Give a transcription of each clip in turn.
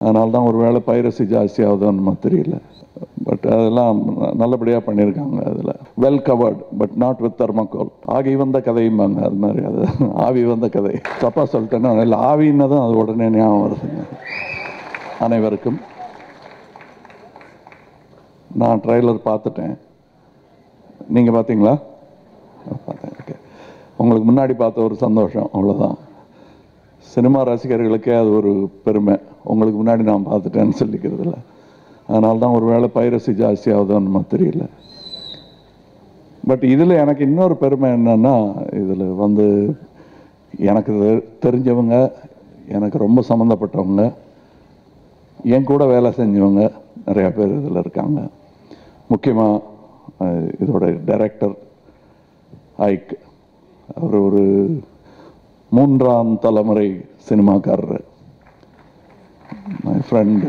அதனால தான் ஒரு வேளை பைரசி ஜாஸ்தி ஆகுதோன்னு தெரியல பட் அதெல்லாம் நல்லபடியாக பண்ணியிருக்காங்க அதில் well covered but not with thermocol ஆகி வந்த கதையும்பாங்க அது மாதிரி அது ஆவி வந்த கதை தப்பாக சொல்லிட்டேன்னா இல்லை ஆவின்னு தான் அது உடனே ஞாபகம் வருதுங்க அனைவருக்கும் நான் ட்ரைலர் பார்த்துட்டேன் நீங்கள் பார்த்தீங்களா பார்த்தேன் ஓகே உங்களுக்கு முன்னாடி பார்த்த ஒரு சந்தோஷம் அவ்வளோதான் சினிமா ரசிகர்களுக்கே அது ஒரு பெருமை உங்களுக்கு முன்னாடி நான் பார்த்துட்டேன்னு சொல்லிக்கிறது இல்லை அதனால தான் ஒரு வேளை பைரசி ஜாஸ்தி ஆகுதோன்னு தெரியல பட் இதில் எனக்கு இன்னொரு பெருமை என்னன்னா இதில் வந்து எனக்கு தெ- தெரிஞ்சவங்க எனக்கு ரொம்ப சம்மந்தப்பட்டவங்க என் கூட வேலை செஞ்சவங்க நிறையா பேர் இதில் இருக்காங்க முக்கியமாக இதோட டைரக்டர் ஐக் அவர் ஒரு மூன்றாம் தலைமுறை சினிமாக்காரர் my friend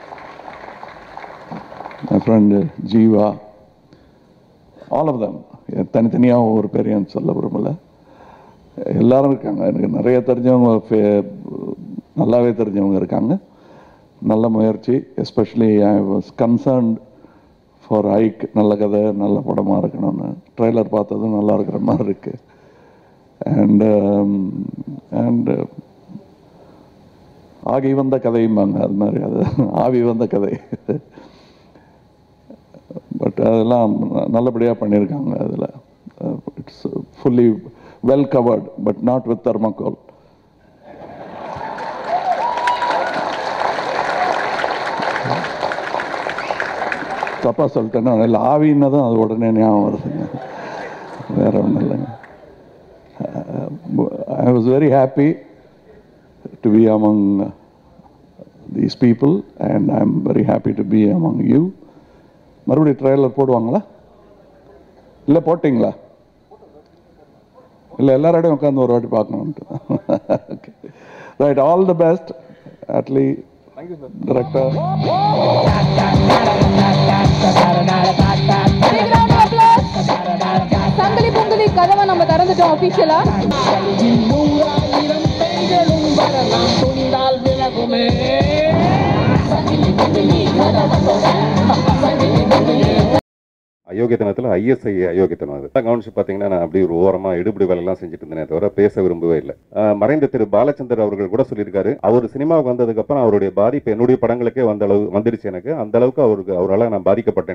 my friend Jiiva all of them தனித்தனியாக ஒரு பேரையும் சொல்ல விரும்பல எல்லாரும் இருக்காங்க எனக்கு நிறைய தெரிஞ்சவங்க ஃபே- நல்லாவே தெரிஞ்சவங்க இருக்காங்க நல்ல முயற்சி especially I was concerned for ஐக் நல்ல கதை நல்ல படமாக இருக்கணும்னு ட்ரெய்லர் பார்த்ததும் நல்லா இருக்கிற மாதிரி இருக்கு அண்ட் அண்ட் ஆகி வந்த கதையும்பாங்க அது மாதிரி அது ஆவி வந்த கதை பட் அதெல்லாம் நல்லபடியாக பண்ணியிருக்காங்க அதில் it's fully well covered but not with thermocol தப்பாக சொல்லிட்டேன்னா இல்லை ஆவின்னு தான் அது உடனே ஞாபகம் வருதுங்க வேற ஒன்றும் இல்லைங்க I was very happy to be among these people and I am very happy to be among you மறுபடியும் ட்ரெயிலர் போடுவாங்களா இல்லை போட்டிங்களா இல்லை எல்லாரோடையும் உட்காந்து ஒரு வாட்டி பார்க்கணுன்ட்டு okay right all the best Atlee director Big round of applause. சங்கிலி பொங்கலி கதவை நம்ம திறந்துட்டோம் அபிஷியலா நூறாயிரம் பெண்களும் வரலாம் துணிந்தால் விலகுமே அயோக்கியத்தனத்தில் ஐஎஸ்ஐ அயோக்கியத்தனம் அது அதான் கவனிச்சு பார்த்தீங்கன்னா நான் அப்படி ஒரு ஓரமாக எடுபடி வேலைலாம் செஞ்சுட்டு இருந்தேனே தவிர பேச விரும்பவே இல்லை ஆஹ் மறைந்த திரு பாலச்சந்தர் அவர்கள் கூட சொல்லியிருக்காரு அவர் சினிமாவுக்கு வந்ததுக்கப்புறம் அவருடைய பாதிப்பு என்னுடைய படங்களுக்கே வந்த அளவு வந்துருச்சு எனக்கு அந்த அளவுக்கு அவருக்கு அவரால் நான் பாதிக்கப்பட்டேன்